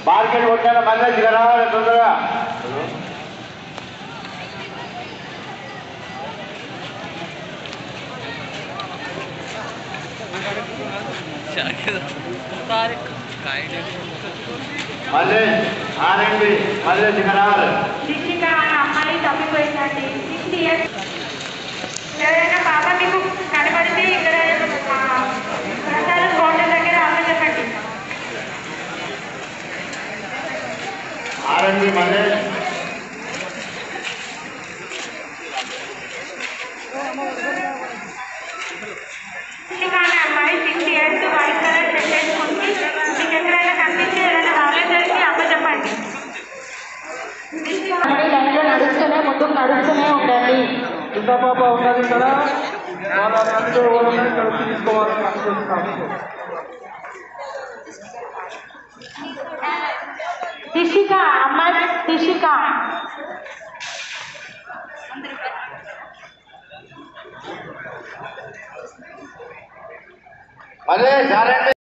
market కొట్టాను మళ్ళీ ఇక్కడ రావాలి తొందరగా మళ్ళీ ఆనండి మళ్ళీ ఇక్కడ రావాలి రిషిక అనే అమ్మాయి తప్పిపోయిందండి సిక్స్టీ ఇయర్స్ ఎవరైనా పాప మీకు కనబడితే ఇక్కడ ఆ, ప్రసాదం కౌంటర్ దగ్గర అప్పచెప్పండి ఆరండి మళ్ళీ రిషిక అనే అమ్మాయి sixty years white colour shirt వేసుకుంది మీకు ఎక్కడైనా కనిపిస్తే ఏదైనా వాలంటీర్కి అప్పచెప్పండి లైన్లో నడుస్తూనే ముందుకు నడుస్తూనే ఉండండి చిన్న పాప ఉన్నది ఇక్కడ వాళ్ళ తల్లితో వాళ్ళని ఇక్కడ వచ్చి తీసుకోవాలని అనుకుంటున్నాను రిషిక అమ్మాయి రిషిక మళ్ళీ సారండి